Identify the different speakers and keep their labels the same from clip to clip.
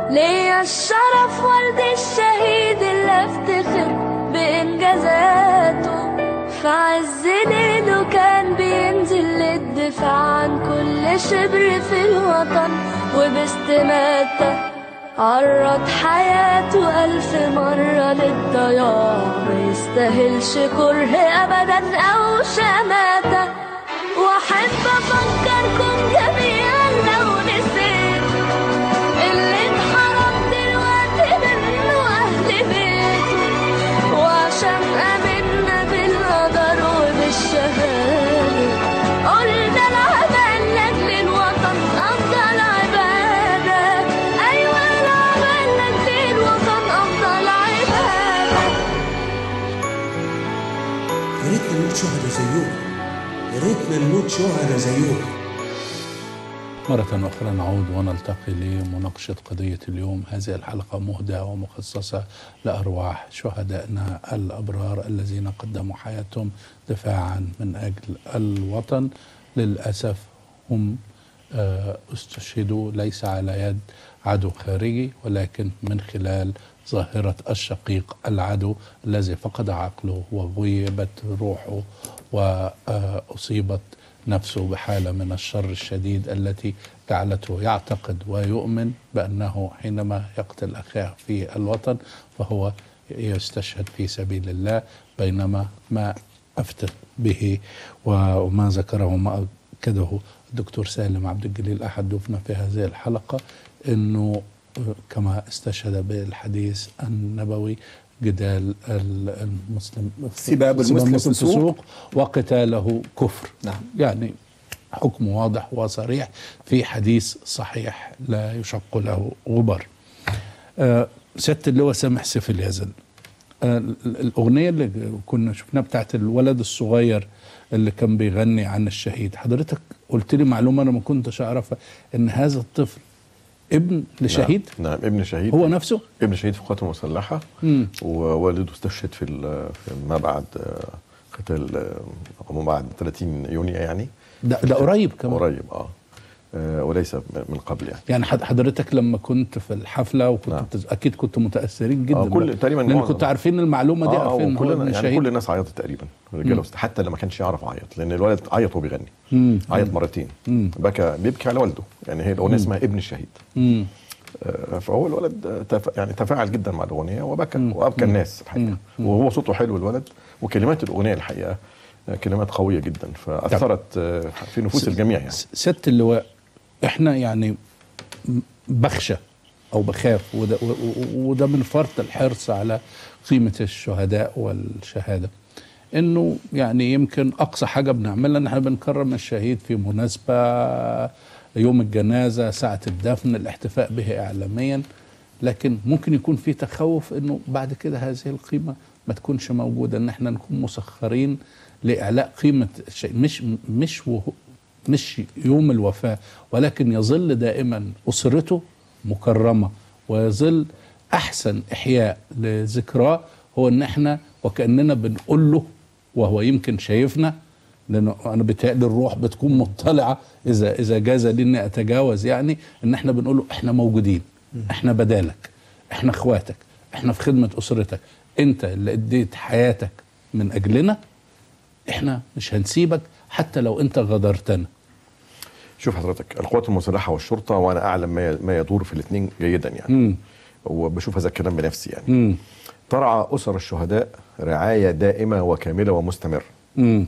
Speaker 1: ليا الشرف والد الشهيد اللي افتخر بإنجازاته في عز ليله كان بينزل للدفاع عن كل شبر في الوطن وباستماتة عرض حياته ألف مرة للضياع ما يستاهلش كره أبدا أو شماتة وأحب أفكركم جميعا لو نسيت اللي انحرم دلوقتي منه أهل بيته وعشان آمنا بالقدر وبالشهادة قلنا العمل لأجل الوطن أفضل عبادة أيوة العمل لأجل الوطن أفضل عبادة
Speaker 2: يا ريتنا نموت شهداء زيهم يا ريتنا نموت شهداء زيهم
Speaker 3: مرة أخرى نعود ونلتقي لمناقشة قضية اليوم هذه الحلقة مهداة ومخصصة لأرواح شهدائنا الأبرار الذين قدموا حياتهم دفاعا من أجل الوطن للأسف هم آه، استشهدوا ليس على يد عدو خارجي ولكن من خلال ظاهرة الشقيق العدو الذي فقد عقله وغيبت روحه وأصيبت نفسه بحالة من الشر الشديد التي جعلته يعتقد ويؤمن بأنه حينما يقتل أخاه في الوطن فهو يستشهد في سبيل الله بينما ما أفتت به وما ذكره وما أكده الدكتور سالم عبد الجليل أحد ضيوفنا في هذه الحلقة أنه كما استشهد بالحديث النبوي جدال ال- المسلم
Speaker 4: سباب المسلم فسوق.
Speaker 3: وقتاله كفر
Speaker 4: نعم.
Speaker 3: يعني حكم واضح وصريح في حديث صحيح لا يشق له غبار آه سياده اللواء سامح سيف اليزن آه ال- الاغنيه اللي كنا شفناها بتاعت الولد الصغير اللي كان بيغني عن الشهيد حضرتك قلت لي معلومه انا ما كنتش اعرفها ان هذا الطفل ابن لشهيد
Speaker 5: نعم, نعم ابن شهيد
Speaker 3: هو نفسه
Speaker 5: ابن شهيد في القوات المسلحه
Speaker 3: مم.
Speaker 5: ووالده استشهد في ال- في ما بعد آه، قتال آه، أو ما بعد 30 يونيو يعني
Speaker 3: ده, ده قريب كمان
Speaker 5: قريب اه آه، وليس من قبل يعني
Speaker 3: يعني حد- حضرتك لما كنت في الحفله وكنت
Speaker 5: نعم.
Speaker 3: بتز... اكيد كنتوا متاثرين جدا
Speaker 5: آه، كل-
Speaker 3: بقى.
Speaker 5: تقريباً
Speaker 3: لان
Speaker 5: معظم.
Speaker 3: كنتوا عارفين المعلومه دي
Speaker 5: اه
Speaker 3: عارفين إن هو
Speaker 5: وكلنا
Speaker 3: ابن
Speaker 5: يعني
Speaker 3: شهيد
Speaker 5: كل الناس عيطت تقريبا الرجاله وست- حتى اللي ما كانش يعرف عيط لان الولد عيط وهو بيغني
Speaker 3: مم.
Speaker 5: عيط مرتين
Speaker 3: مم.
Speaker 5: بكى بيبكي على والده يعني هي الاغنيه اسمها ابن الشهيد
Speaker 3: مم.
Speaker 5: آه، فهو الولد آه، تف... يعني تفاعل جدا مع الاغنيه وبكى وابكى الناس الحقيقه وهو صوته حلو الولد وكلمات الاغنيه الحقيقه آه، كلمات قويه جدا فاثرت آه، في نفوس الجميع يعني
Speaker 3: س- سياده اللواء احنا يعني م- بخشى او بخاف وده, و- و- وده من فرط الحرص على قيمه الشهداء والشهاده انه يعني يمكن اقصى حاجه بنعملها ان احنا بنكرم الشهيد في مناسبه يوم الجنازه ساعه الدفن الاحتفاء به اعلاميا لكن ممكن يكون في تخوف انه بعد كده هذه القيمه ما تكونش موجوده ان احنا نكون مسخرين لاعلاء قيمه الشيء مش مش وهو مش يوم الوفاه ولكن يظل دائما اسرته مكرمه ويظل احسن احياء لذكراه هو ان احنا وكاننا بنقول له وهو يمكن شايفنا لانه انا بتهيألي الروح بتكون مطلعه اذا اذا جاز لي اني اتجاوز يعني ان احنا بنقول له احنا موجودين احنا بدالك احنا اخواتك احنا في خدمه اسرتك انت اللي اديت حياتك من اجلنا احنا مش هنسيبك حتى لو انت غدرتنا
Speaker 5: شوف حضرتك القوات المسلحه والشرطه وانا اعلم ما ما يدور في الاثنين جيدا يعني
Speaker 3: مم.
Speaker 5: وبشوف هذا الكلام بنفسي يعني
Speaker 3: مم.
Speaker 5: ترعى اسر الشهداء رعايه دائمه وكامله ومستمره
Speaker 3: مم.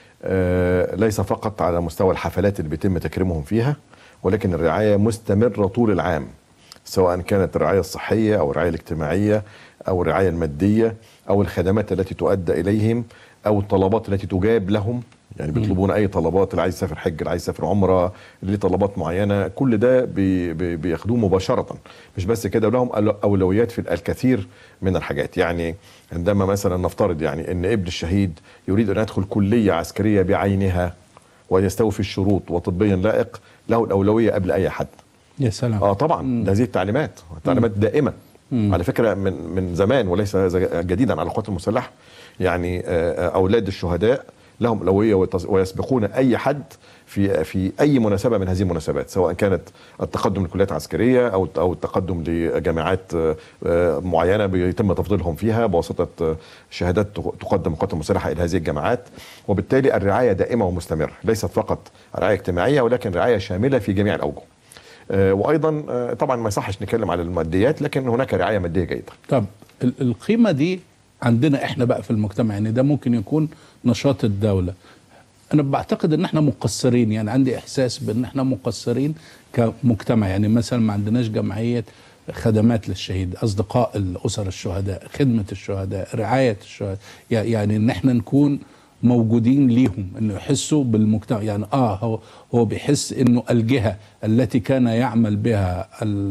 Speaker 5: آه، ليس فقط على مستوى الحفلات اللي بيتم تكريمهم فيها ولكن الرعاية مستمرة طول العام سواء كانت الرعاية الصحية أو الرعاية الاجتماعية أو الرعاية المادية أو الخدمات التي تؤدى إليهم أو الطلبات التي تجاب لهم يعني بيطلبون أي طلبات اللي عايز يسافر حج اللي عايز يسافر عمرة اللي ليه طلبات معينة كل ده بي بي بياخدوه مباشرة مش بس كده لهم أل- أولويات في الكثير من الحاجات يعني عندما مثلا نفترض يعني أن ابن الشهيد يريد أن يدخل كلية عسكرية بعينها ويستوفي الشروط وطبيا لائق له الأولوية قبل أي حد
Speaker 3: يا سلام
Speaker 5: اه طبعا ده هذه التعليمات تعليمات دائمه على فكره من من زمان وليس ز- جديدا على القوات المسلحه يعني آه، آه، اولاد الشهداء لهم اولويه ويتص- ويسبقون اي حد في في اي مناسبه من هذه المناسبات سواء كانت التقدم لكليات عسكريه او او التقدم لجامعات آه، آه، معينه بيتم تفضيلهم فيها بواسطه آه، شهادات تق- تقدم من القوات المسلحه الى هذه الجامعات وبالتالي الرعايه دائمه ومستمره ليست فقط رعايه اجتماعيه ولكن رعايه شامله في جميع الاوجه آه، وايضا آه، طبعا ما يصحش نتكلم على الماديات لكن هناك رعايه ماديه جيده
Speaker 3: طب ال- القيمة دي عندنا احنا بقى في المجتمع يعني ده ممكن يكون نشاط الدولة انا بعتقد ان احنا مقصرين يعني عندي احساس بان احنا مقصرين كمجتمع يعني مثلا ما عندناش جمعية خدمات للشهيد اصدقاء الاسر الشهداء خدمة الشهداء رعاية الشهداء يع- يعني ان احنا نكون موجودين ليهم انه يحسوا بالمجتمع يعني اه هو هو بيحس انه الجهه التي كان يعمل بها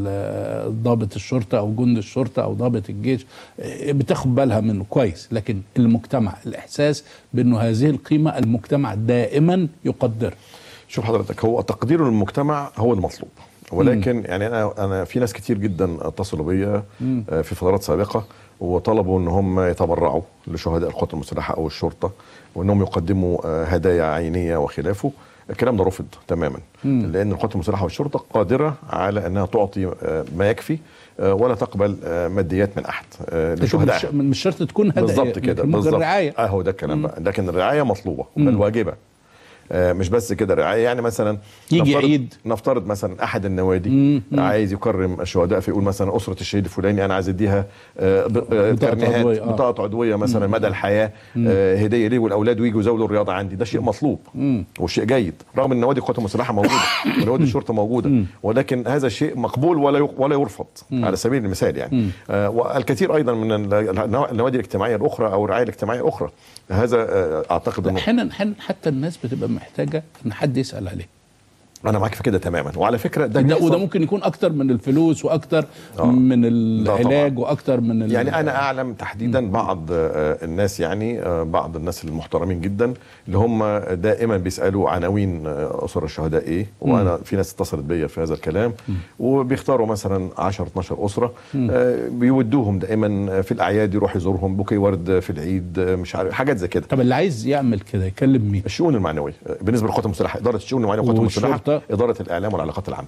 Speaker 3: ال- ضابط الشرطه او جند الشرطه او ضابط الجيش آه، بتاخد بالها منه كويس لكن المجتمع الاحساس بانه هذه القيمه المجتمع دائما يقدرها
Speaker 5: شوف حضرتك هو تقدير المجتمع هو المطلوب ولكن يعني انا انا في ناس كتير جدا اتصلوا بيا آه، في فترات سابقه وطلبوا ان هم يتبرعوا لشهداء القوات المسلحه او الشرطه وانهم يقدموا آه، هدايا عينيه وخلافه الكلام ده رفض تماما لان القوات المسلحه والشرطه قادره على انها تعطي آه، ما يكفي آه، ولا تقبل آه، ماديات من احد آه،
Speaker 3: لكن مش,
Speaker 5: لشهدائها
Speaker 3: مش شرط تكون هدايا
Speaker 5: بالظبط كده
Speaker 3: لكن ممكن
Speaker 5: بالظبط
Speaker 3: رعايه
Speaker 5: اهو ده الكلام بقى لكن الرعايه مطلوبه بل واجبه آه، مش بس كده رعايه يعني مثلا
Speaker 3: يجي
Speaker 5: نفترض
Speaker 3: عيد.
Speaker 5: نفترض مثلا احد النوادي عايز يكرم الشهداء فيقول مثلا اسره الشهيد الفلاني انا عايز اديها آه، ب- آه،
Speaker 3: بطاقة
Speaker 5: كارنيهات
Speaker 3: عضوية، آه.
Speaker 5: بطاقه عضويه مثلا مدى الحياه آه، هديه ليه والاولاد ويجوا يزاولوا الرياضه عندي ده شيء مطلوب وشيء جيد رغم ان نوادي القوات المسلحه موجوده ونوادي الشرطه موجوده ولكن هذا شيء مقبول ولا يق- ولا يرفض على سبيل المثال يعني آه، والكثير ايضا من ال- النوادي الاجتماعيه الاخرى او الرعايه الاجتماعيه الاخرى هذا آه، اعتقد انه
Speaker 3: احيانا احيانا حتى الناس بتبقى محتاجه ان حد يسال عليه
Speaker 5: انا معاك في كده تماما وعلى فكره ده,
Speaker 3: ده
Speaker 5: بيحصل-
Speaker 3: وده ممكن يكون اكتر من الفلوس واكتر
Speaker 5: آه.
Speaker 3: من
Speaker 5: ده
Speaker 3: العلاج
Speaker 5: طبعاً.
Speaker 3: واكتر من ال-
Speaker 5: يعني انا اعلم تحديدا بعض آه، الناس يعني آه، بعض الناس المحترمين جدا اللي هم دائما بيسالوا عناوين آه، اسر الشهداء ايه وانا في ناس اتصلت بيا في هذا الكلام وبيختاروا مثلا 10 12 اسره آه، بيودوهم دائما في الاعياد يروح يزورهم بوكي ورد في العيد آه، مش عارف حاجات زي كده
Speaker 3: طب اللي عايز يعمل كده يكلم مين؟
Speaker 5: الشؤون المعنويه آه، بالنسبه للقوات المسلحه اداره الشؤون المعنويه للقوات المسلحه
Speaker 3: والشرطة؟
Speaker 5: اداره الاعلام والعلاقات العامه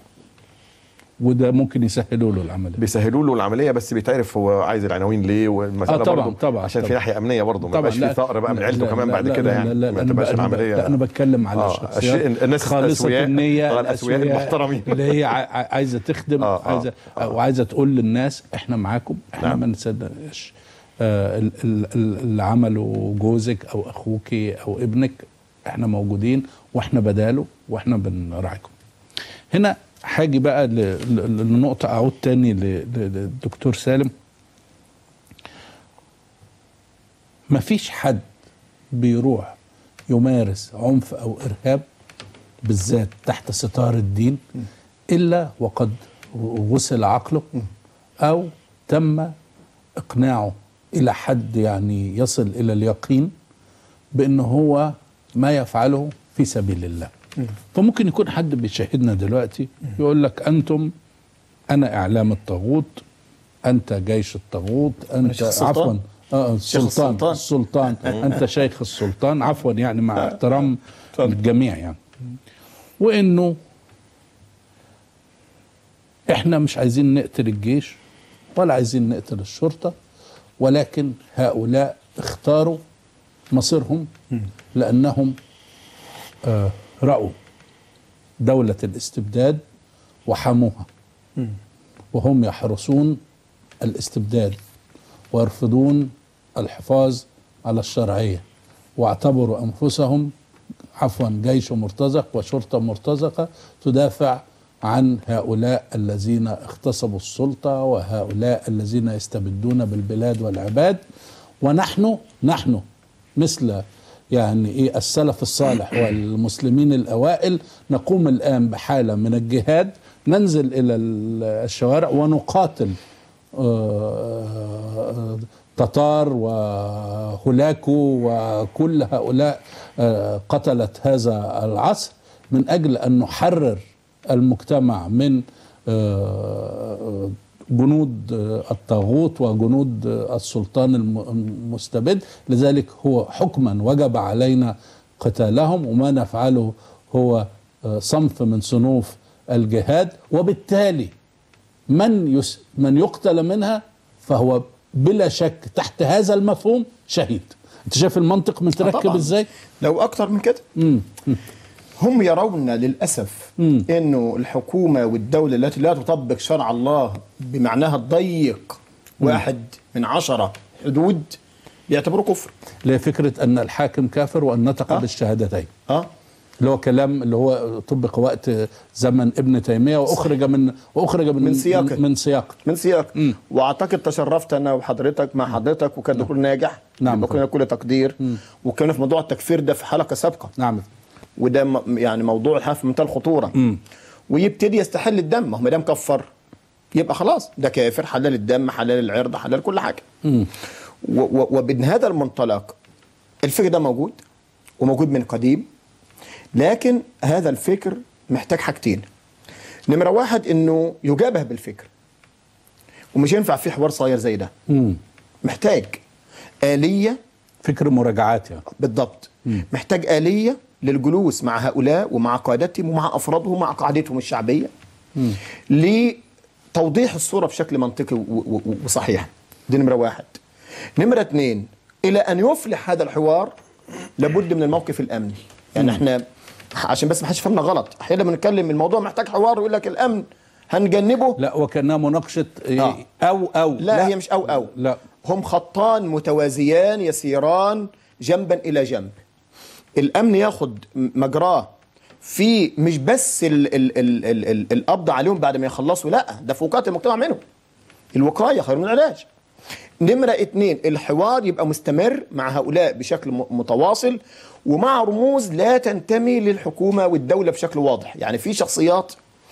Speaker 3: وده ممكن يسهلوا له العمليه
Speaker 5: بيسهلوا له العمليه بس بيتعرف هو عايز العناوين ليه والمساله
Speaker 3: آه، طبعاً،
Speaker 5: برضه
Speaker 3: طبعاً،
Speaker 5: عشان في
Speaker 3: طبعاً.
Speaker 5: ناحيه امنيه برضه ما
Speaker 3: طبعا
Speaker 5: يبقاش في ثأر بقى من
Speaker 3: لا-
Speaker 5: عيلته
Speaker 3: لا-
Speaker 5: كمان
Speaker 3: لا-
Speaker 5: بعد
Speaker 3: لا-
Speaker 5: كده
Speaker 3: لا-
Speaker 5: يعني
Speaker 3: لا-
Speaker 5: ما
Speaker 3: أنا
Speaker 5: تبقاش
Speaker 3: ب- أنا ب-
Speaker 5: العمليه
Speaker 3: لا انا بتكلم على
Speaker 5: آه،
Speaker 3: الشخصيات
Speaker 5: الشيء- الناس
Speaker 3: خالصة
Speaker 5: الأسوياء،
Speaker 3: النية
Speaker 5: آه، الأسوياء المحترمين.
Speaker 3: اللي هي ع- ع- عايزه تخدم
Speaker 5: آه، آه،
Speaker 3: عايزه
Speaker 5: آه.
Speaker 3: وعايزه تقول للناس احنا معاكم احنا
Speaker 5: نعم.
Speaker 3: ما نصدقش آه، ال- ال- ال- اللي عمله جوزك او اخوك او ابنك احنا موجودين واحنا بداله واحنا بنراعيكم هنا هاجي بقى ل- ل- لنقطة أعود تاني ل- ل- للدكتور سالم مفيش حد بيروح يمارس عنف أو إرهاب بالذات تحت ستار الدين إلا وقد غسل عقله أو تم إقناعه إلى حد يعني يصل إلى اليقين بأن هو ما يفعله في سبيل الله فممكن يكون حد بيشاهدنا دلوقتي يقول لك أنتم أنا إعلام الطاغوت أنت جيش الطاغوت أنت
Speaker 4: شيخ السلطان.
Speaker 3: عفوا آه
Speaker 4: شيخ
Speaker 3: السلطان
Speaker 4: السلطان.
Speaker 3: السلطان أنت شيخ السلطان عفوا يعني مع احترام الجميع يعني وإنه إحنا مش عايزين نقتل الجيش ولا عايزين نقتل الشرطة ولكن هؤلاء اختاروا مصيرهم لأنهم آه، رأوا دولة الاستبداد وحموها وهم يحرسون الاستبداد ويرفضون الحفاظ على الشرعية واعتبروا أنفسهم عفوا جيش مرتزق وشرطة مرتزقة تدافع عن هؤلاء الذين اغتصبوا السلطة وهؤلاء الذين يستبدون بالبلاد والعباد ونحن نحن مثل يعني ايه السلف الصالح والمسلمين الاوائل نقوم الان بحاله من الجهاد ننزل الى الشوارع ونقاتل آه، تتار وهولاكو وكل هؤلاء آه، قتلت هذا العصر من اجل ان نحرر المجتمع من آه، جنود آه، الطاغوت وجنود آه، السلطان الم- المستبد لذلك هو حكما وجب علينا قتالهم وما نفعله هو آه، صنف من صنوف الجهاد وبالتالي من يس من يقتل منها فهو بلا شك تحت هذا المفهوم شهيد انت شايف المنطق متركب
Speaker 6: طبعاً.
Speaker 3: ازاي
Speaker 6: لو اكتر من كده هم يرون للاسف انه الحكومه والدوله التي لا تطبق شرع الله بمعناها الضيق واحد من عشرة حدود بيعتبروه كفر
Speaker 3: اللي هي فكره ان الحاكم كافر وان نطق
Speaker 6: آه.
Speaker 3: بالشهادتين
Speaker 6: اه
Speaker 3: اللي هو كلام اللي هو طبق وقت زمن ابن تيميه واخرج من واخرج من
Speaker 6: من سياقه.
Speaker 3: من, من سياق
Speaker 6: من سياق واعتقد تشرفت انا وحضرتك مع حضرتك وكان دكتور ناجح
Speaker 3: نعم.
Speaker 6: وكنا كل تقدير وكنا في موضوع التكفير ده في حلقه سابقه
Speaker 3: نعم
Speaker 6: وده م- يعني موضوع الحقيقه في منتهى الخطوره ويبتدي يستحل الدم ما هو ما دام كفر يبقى خلاص ده كافر حلال الدم حلال العرض حلال كل حاجه و- و- ومن هذا المنطلق الفكر ده موجود وموجود من قديم لكن هذا الفكر محتاج حاجتين نمره واحد انه يجابه بالفكر ومش ينفع في حوار صغير زي ده
Speaker 3: مم.
Speaker 6: محتاج آلية
Speaker 3: فكر مراجعات يعني
Speaker 6: بالضبط محتاج آلية للجلوس مع هؤلاء ومع قادتهم ومع أفرادهم ومع قاعدتهم الشعبية لتوضيح الصورة بشكل منطقي و- و- و- وصحيح دي نمرة واحد نمرة اتنين إلى أن يفلح هذا الحوار لابد من الموقف الأمني يعني احنا عشان بس ما حدش يفهمنا غلط احيانا بنتكلم الموضوع محتاج حوار ويقول لك الامن هنجنبه
Speaker 3: لا وكانها مناقشه إيه،
Speaker 6: آه.
Speaker 3: او او
Speaker 6: لا, هي مش او او
Speaker 3: لا
Speaker 6: هم خطان متوازيان يسيران جنبا الى جنب الامن ياخد مجراه في مش بس ال ال ال ال ال القبض عليهم بعد ما يخلصوا لا ده في وقايه المجتمع منهم الوقايه خير من العلاج نمرة اتنين الحوار يبقى مستمر مع هؤلاء بشكل م- متواصل ومع رموز لا تنتمي للحكومة والدولة بشكل واضح يعني في شخصيات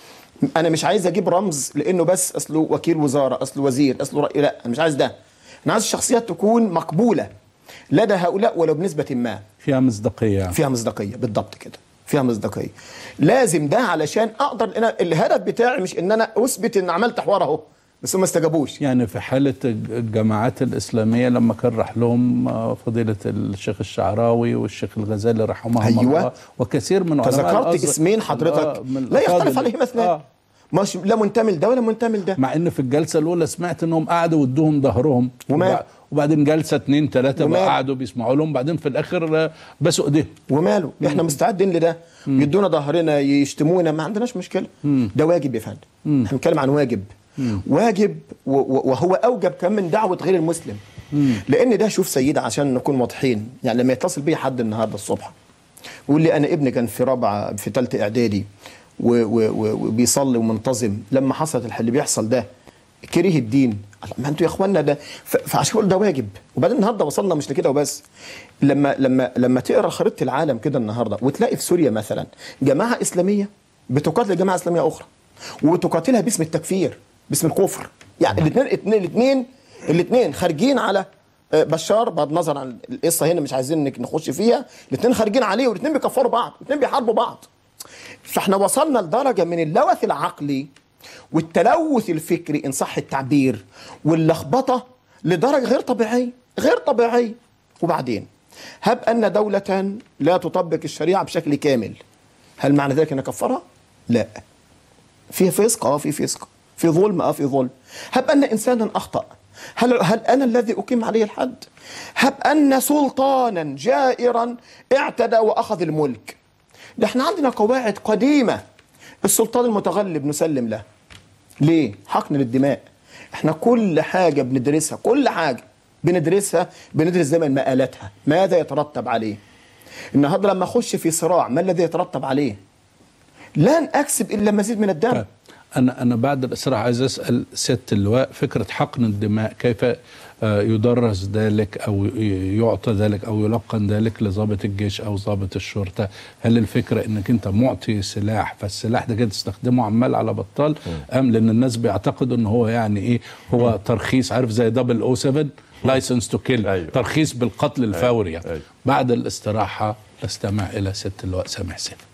Speaker 6: انا مش عايز اجيب رمز لانه بس اصله وكيل وزاره اصله وزير اصله رأي لا انا مش عايز ده انا عايز الشخصيات تكون مقبوله لدى هؤلاء ولو بنسبه ما
Speaker 3: فيها مصداقيه يعني.
Speaker 6: فيها مصداقيه بالضبط كده فيها مصداقيه لازم ده علشان اقدر أنا الهدف بتاعي مش ان انا اثبت ان عملت حوار اهو بس هم ما استجابوش
Speaker 3: يعني في حالة الجماعات الإسلامية لما كان راح لهم آه، فضيلة الشيخ الشعراوي والشيخ الغزالي رحمهم
Speaker 6: أيوة.
Speaker 3: الله وكثير من علماء
Speaker 6: تذكرت
Speaker 3: الأزهر.
Speaker 6: اسمين
Speaker 3: آه،
Speaker 6: حضرتك
Speaker 3: من
Speaker 6: لا
Speaker 3: الأفاضل.
Speaker 6: يختلف عليهما اثنان
Speaker 3: آه.
Speaker 6: مش لا منتمي لده ولا منتمي لده
Speaker 3: مع ان في الجلسه الاولى سمعت انهم قعدوا وادوهم ظهرهم
Speaker 6: ومال؟
Speaker 3: وبع- وبعدين جلسه اتنين تلاته
Speaker 6: ومال؟
Speaker 3: بقى قعدوا بيسمعوا لهم بعدين في الاخر آه، بسوا ايديهم
Speaker 6: وماله احنا مستعدين لده يدونا ظهرنا يشتمونا ما عندناش مشكله ده واجب يا فندم احنا بنتكلم عن واجب واجب و- و- وهو اوجب كمان من دعوه غير المسلم لان ده شوف سيدة عشان نكون واضحين يعني لما يتصل بي حد النهارده الصبح ويقول لي انا ابني كان في رابعه في ثالثه اعدادي و- و- و- وبيصلي ومنتظم لما حصلت الح- اللي بيحصل ده كره الدين ما انتوا يا اخوانا ده ف- فعشان كده ده واجب وبعدين النهارده وصلنا مش لكده وبس لما لما لما تقرا خريطه العالم كده النهارده وتلاقي في سوريا مثلا جماعه اسلاميه بتقاتل جماعه اسلاميه اخرى وتقاتلها باسم التكفير باسم الكفر يعني الاثنين الاثنين الاثنين الاثنين خارجين على آه، بشار بغض النظر عن القصه هنا مش عايزين نك- نخش فيها الاثنين خارجين عليه والاثنين بيكفروا بعض الاثنين بيحاربوا بعض فاحنا وصلنا لدرجه من اللوث العقلي والتلوث الفكري ان صح التعبير واللخبطه لدرجه غير طبيعيه غير طبيعيه وبعدين هب ان دوله لا تطبق الشريعه بشكل كامل هل معنى ذلك ان كفرها؟ لا في فسق اه في فسق في ظلم اه في ظلم هب ان انسانا اخطا هل هل انا الذي اقيم عليه الحد؟ هب ان سلطانا جائرا اعتدى واخذ الملك ده احنا عندنا قواعد قديمه السلطان المتغلب نسلم له ليه؟ حقن للدماء احنا كل حاجه بندرسها كل حاجه بندرسها بندرس دايما مآلاتها ماذا يترتب عليه النهارده لما اخش في صراع ما الذي يترتب عليه لن اكسب الا مزيد من الدم
Speaker 3: طيب. انا انا بعد الاسراء عايز اسال سياده اللواء فكره حقن الدماء كيف آه، يدرس ذلك او ي- يعطى ذلك او يلقن ذلك لضابط الجيش او ضابط الشرطه هل الفكره انك انت معطي سلاح فالسلاح ده كده تستخدمه عمال على بطال ام لان الناس بيعتقدوا ان هو يعني ايه هو ترخيص عارف زي دبل او 7 لايسنس تو كيل
Speaker 5: أيوة.
Speaker 3: ترخيص بالقتل الفوري يعني.
Speaker 5: أيوة.
Speaker 3: بعد الاستراحه نستمع الى سياده اللواء سامح سيف